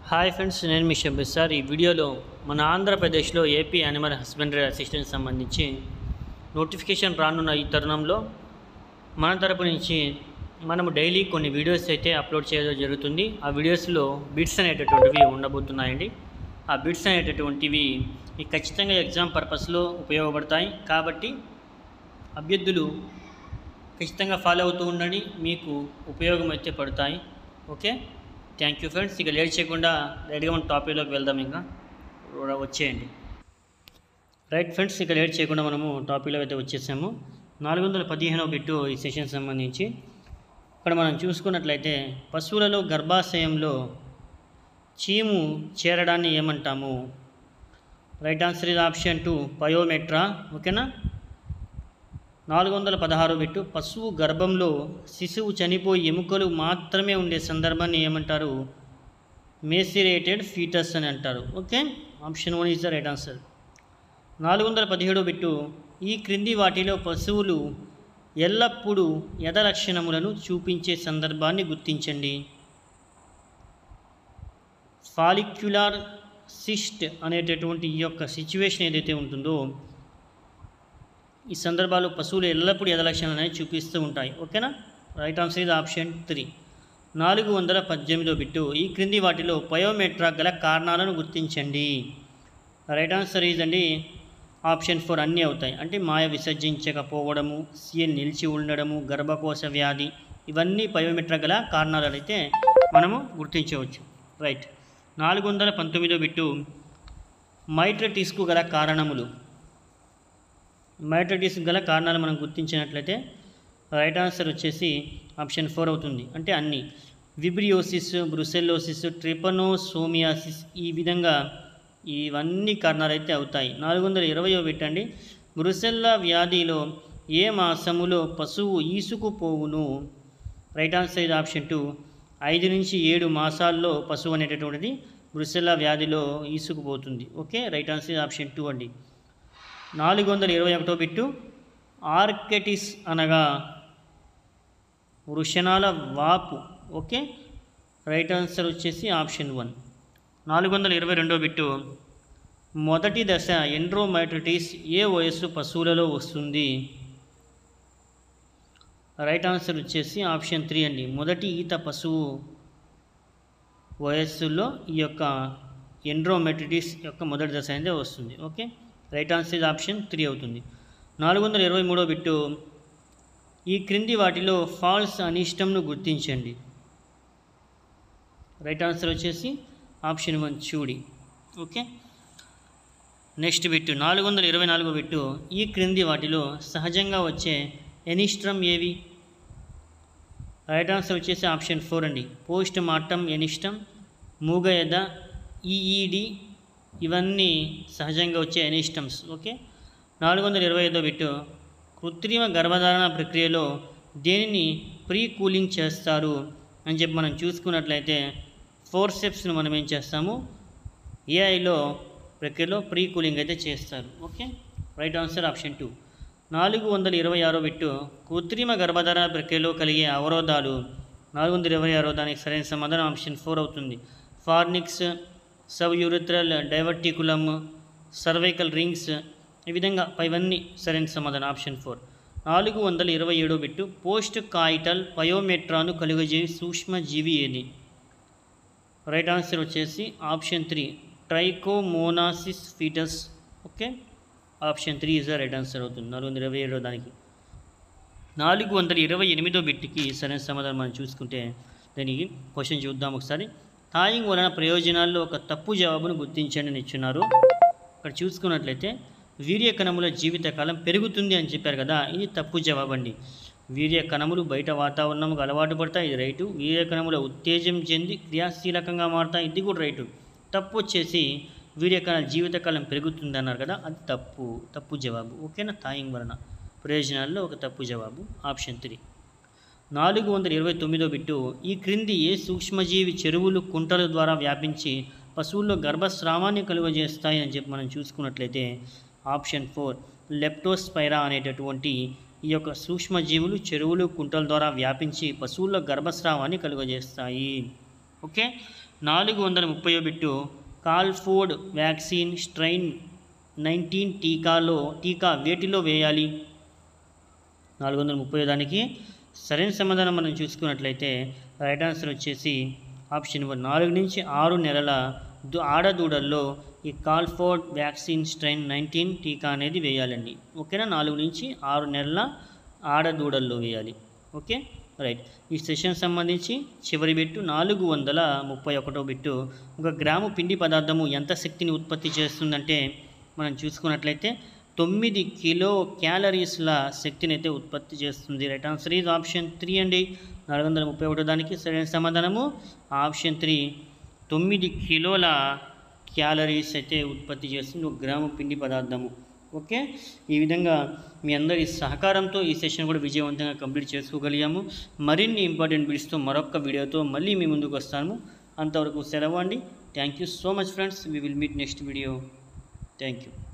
hi friends నేను మీ Shabbir sir ఈ వీడియోలో మన ఆంధ్రప్రదేశ్లో ఏపీ యానిమల్ హస్బెండరీ అసిస్టెంట్ సంబంధించి నోటిఫికేషన్ రానున్న ఈ తరుణంలో మన తరపు నుంచి మనము డైలీ కొన్ని వీడియోస్ అయితే అప్లోడ్ చేయడం జరుగుతుంది ఆ వీడియోస్లో బిట్స్ అనేటటువంటివి ఉండబోతున్నాయండి ఆ బిట్స్ అనేటటువంటివి ఈ ఖచ్చితంగా ఎగ్జామ్ పర్పస్లో ఉపయోగపడతాయి కాబట్టి అభ్యర్థులు ఖచ్చితంగా ఫాలో అవుతూ ఉండండి మీకు ఉపయోగం అయితే పడతాయి ఓకే థ్యాంక్ యూ ఫ్రెండ్స్ ఇక లేట్ చేయకుండా డైరెక్ట్గా మన టాపిక్లోకి వెళ్దాం ఇంకా ర- వచ్చేయండి రైట్ ఫ్రెండ్స్ ఇక లేట్ చేయకుండా మనము టాపిక్లో అయితే వచ్చేసాము నాలుగు వందల పదిహేనవ బిట్టు ఈ సెషన్ సంబంధించి ఇక్కడ మనం చూసుకున్నట్లయితే పశువులలో గర్భాశయంలో చీము చేరడాన్ని ఏమంటాము రైట్ ఆన్సర్ ఇది ఆప్షన్ టూ పయోమెట్రా ఓకేనా నాలుగు వందల పదహారు బిట్టు పశువు గర్భంలో శిశువు చనిపోయి ఎముకలు మాత్రమే ఉండే సందర్భాన్ని ఏమంటారు మేసిరేటెడ్ ఫీటస్ అని అంటారు okay option one is the right answer నాలుగు వందల పదిహేడు బిట్టు ఈ క్రింది వాటిలో పశువులు ఎల్లప్పుడూ యథ లక్షణములను చూపించే సందర్భాన్ని గుర్తించండి ఫాలిక్యులార్ సిస్ట్ అనేటటువంటి ఈ యొక్క సిచ్యువేషన్ ఏదైతే ఉంటుందో ఈ సందర్భాలు పశువులు ఎల్లప్పుడూ ఎదలక్షణాలు అనేవి చూపిస్తూ ఉంటాయి ఓకేనా రైట్ ఆన్సర్ ఇది ఆప్షన్ త్రీ నాలుగు వందల పద్దెనిమిదో బిట్టు ఈ క్రింది వాటిలో పయోమెట్రా గల కారణాలను గుర్తించండి రైట్ ఆన్సర్ ఈజ్ అండి ఆప్షన్ ఫోర్ అన్నీ అవుతాయి అంటే మాయ విసర్జించకపోవడము సీఎన్ నిలిచి ఉండడము గర్భకోశ వ్యాధి ఇవన్నీ పయోమెట్రా గల కారణాలను అయితే మనము గుర్తించవచ్చు రైట్ నాలుగు వందల పంతొమ్మిదో బిట్టు మైట్రటిస్కు గల కారణములు మైట్రటిస్ గల కారణాలు మనం గుర్తించినట్లయితే రైట్ ఆన్సర్ వచ్చేసి ఆప్షన్ ఫోర్ అవుతుంది అంటే అన్ని విబ్రియోసిస్ బ్రుసెల్లోసిస్ ట్రిపనోసోమియాసిస్ ఈ విధంగా ఇవన్నీ కారణాలు అయితే అవుతాయి నాలుగు వందల ఇరవయో పెట్టండి బ్రుసెల్లా వ్యాధిలో ఏ మాసములో పశువు ఈసుకుపోవును రైట్ ఆన్సర్ ఇది ఆప్షన్ టూ ఐదు నుంచి ఏడు మాసాల్లో పశువు అనేటటువంటిది బ్రుసెల్లా వ్యాధిలో ఈసుకుపోతుంది ఓకే రైట్ ఆన్సర్ ఇది ఆప్షన్ టూ అండి నాలుగు వందల ఇరవై ఒకటో బిట్టు ఆర్కెటిస్ అనగా వృషణాల వాపు ఓకే రైట్ ఆన్సర్ వచ్చేసి ఆప్షన్ వన్ నాలుగు వందల ఇరవై రెండో బిట్టు మొదటి దశ ఎండ్రోమైట్రిటిస్ ఏ వయస్సు పశువులలో వస్తుంది రైట్ ఆన్సర్ వచ్చేసి ఆప్షన్ త్రీ అండి మొదటి ఈత పశువు వయస్సులో ఈ యొక్క ఎండ్రోమెట్రిటిస్ యొక్క మొదటి దశ అనేది వస్తుంది ఓకే రైట్ ఆన్సర్ ఇది ఆప్షన్ త్రీ అవుతుంది నాలుగు వందల ఇరవై మూడో బిట్టు ఈ క్రింది వాటిలో ఫాల్స్ అనిష్టంను గుర్తించండి రైట్ ఆన్సర్ వచ్చేసి ఆప్షన్ వన్ చూడి ఓకే నెక్స్ట్ బిట్టు నాలుగు వందల ఇరవై నాలుగో బిట్టు ఈ క్రింది వాటిలో సహజంగా వచ్చే ఎనిస్ట్రమ్ ఏవి రైట్ ఆన్సర్ వచ్చేసి ఆప్షన్ ఫోర్ అండి పోస్ట్ మార్టం ఎనిస్టమ్ మూగయద ఈఈడి ఇవన్నీ సహజంగా వచ్చే ఎనిస్టమ్స్ ఓకే నాలుగు వందల ఇరవై ఐదో బిట్టు కృత్రిమ గర్భధారణ ప్రక్రియలో దేనిని ప్రీ కూలింగ్ చేస్తారు అని చెప్పి మనం చూసుకున్నట్లయితే ఫోర్ స్టెప్స్ను మనం ఏం చేస్తాము ఏఐలో ప్రక్రియలో ప్రీ కూలింగ్ అయితే చేస్తారు okay right answer option two నాలుగు వందల ఇరవై ఆరో బిట్టు కృత్రిమ గర్భధారణ ప్రక్రియలో కలిగే అవరోధాలు నాలుగు వందల ఇరవై ఆరో దానికి సరైన సమాధానం ఆప్షన్ ఫోర్ అవుతుంది fornix sub urethral diverticulum cervical rings ఈ విధంగా ఇవన్నీ సరైన సమాధానం ఆప్షన్ ఫోర్ నాలుగు వందల ఇరవై ఏడో బిట్టు పోస్ట్ కాయిటల్ పయోమెట్రాను కలుగజేయ సూక్ష్మజీవి ఏది రైట్ ఆన్సర్ వచ్చేసి option three trichomoniasis fetus okay option three is the right answer అవుతుంది నాలుగు వందల ఇరవై ఏడో దానికి నాలుగు వందల ఇరవై ఎనిమిదో బిట్కి సరైన సమాధానం మనం చూసుకుంటే దానికి క్వశ్చన్ చూద్దాం ఒకసారి థాయింగ్ వలన ప్రయోజనాల్లో ఒక తప్పు జవాబును గుర్తించండి అని ఇచ్చున్నారు ఇక్కడ చూసుకున్నట్లయితే వీర్య కణముల జీవితకాలం పెరుగుతుంది అని చెప్పారు కదా ఇది తప్పు జవాబు అండి వీర్య కణములు బయట వాతావరణంకు అలవాటు పడతాయి ఇది రైటు వీర్య కణముల ఉత్తేజం చెంది క్రియాశీలకంగా మారుతాయి ఇది కూడా రైటు తప్పు వచ్చేసి వీర్య కణాల జీవితకాలం పెరుగుతుంది అన్నారు కదా అది తప్పు తప్పు జవాబు ఓకేనా థాయింగ్ వలన ప్రయోజనాల్లో ఒక తప్పు జవాబు ఆప్షన్ త్రీ నాలుగు వందల ఇరవై తొమ్మిదో బిట్టు ఈ క్రింది ఏ సూక్ష్మజీవి చెరువులు కుంటల ద్వారా వ్యాపించి పశువుల్లో గర్భస్రావాన్ని కలుగజేస్తాయి అని చెప్పి మనం చూసుకున్నట్లయితే ఆప్షన్ ఫోర్ లెప్టోస్పైరా అనేటటువంటి ఈ యొక్క సూక్ష్మజీవులు చెరువులు కుంటల ద్వారా వ్యాపించి పశువుల్లో గర్భస్రావాన్ని కలుగజేస్తాయి ఓకే నాలుగు వందల ముప్పై బిట్టు కాల్ఫోర్డ్ వ్యాక్సిన్ స్ట్రైన్ నైన్టీన్ టీకాలో టీకా వేటిలో వేయాలి నాలుగు వందల ముప్పై దానికి సరైన సమాధానం మనం చూసుకున్నట్లయితే రైట్ ఆన్సర్ వచ్చేసి ఆప్షన్ నెంబర్ నాలుగు నుంచి ఆరు నెలల దు ఆడదూడల్లో ఈ కాల్ఫోర్డ్ వ్యాక్సిన్ స్ట్రెయిన్ నైన్టీన్ టీకా అనేది వేయాలండి ఓకేనా నాలుగు నుంచి ఆరు నెలల ఆడదూడల్లో వేయాలి ఓకే రైట్ ఈ సెషన్ సంబంధించి చివరి బిట్టు నాలుగు వందల ముప్పై ఒకటో బిట్టు ఒక గ్రాము పిండి పదార్థము ఎంత శక్తిని ఉత్పత్తి చేస్తుందంటే మనం చూసుకున్నట్లయితే తొమ్మిది కిలో క్యాలరీస్ల శక్తిని అయితే ఉత్పత్తి చేస్తుంది right answer is option three అండి నాలుగు వందల ముప్పై ఒకటో దానికి సరైన సమాధానము ఆప్షన్ త్రీ తొమ్మిది కిలోల క్యాలరీస్ అయితే ఉత్పత్తి చేస్తుంది ఒక గ్రాము పిండి పదార్థము ఓకే ఈ విధంగా మీ అందరి సహకారంతో ఈ సెషన్ కూడా విజయవంతంగా కంప్లీట్ చేసుకోగలిగాము మరిన్ని ఇంపార్టెంట్ బిట్స్తో మరొక వీడియోతో మళ్ళీ మీ ముందుకు వస్తాము అంతవరకు సెలవు అండి thank you so much friends we will meet next video thank you